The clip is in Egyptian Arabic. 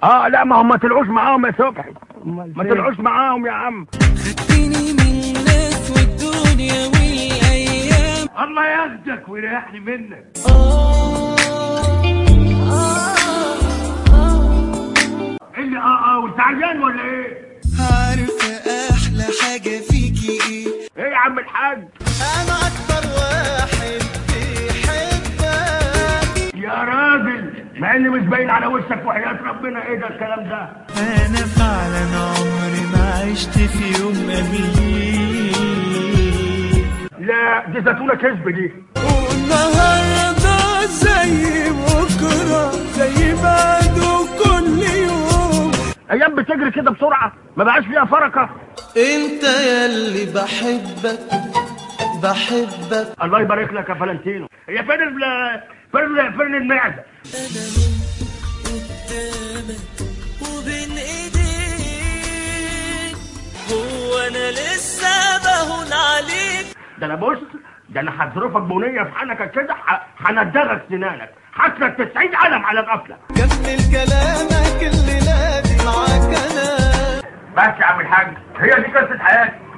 اه لا ما هم ما طلعوش معاهم يا صبحي ما طلعوش معاهم يا عم خدتني من الناس والدنيا والايام الله ياخدك ويريحني منك ايه اللي اه اه وانت عريان ولا ايه؟ عارفة احلى حاجة فيكي ايه ايه يا عم الحاج؟ انا اكتر واحد بيحبك يا راجل مع اني مش باين على وشك وحياة ربنا ايه ده الكلام ده؟ انا فعلا عمري ما عشت في يوم امين لا دي زيتونة كذب دي والنهارده زي بكره زي بعده كل يوم ايام بتجري كده بسرعة ما بقاش فيها فركة انت ياللي بحبك بحبك الله يبارك لك يا فلانتينو هي فين ال فين ال فين المعدة؟ قدامك وبين ايديك هو انا لسه بهون عليك ده انا بص ده انا هظرفك بنية في حنكك كده ح- هندغك سنانك حاسلك 90 علم على القفلة كمل كلامك اللي نادي معاك انا بس يا عم الحاج هي دي قصة حياتي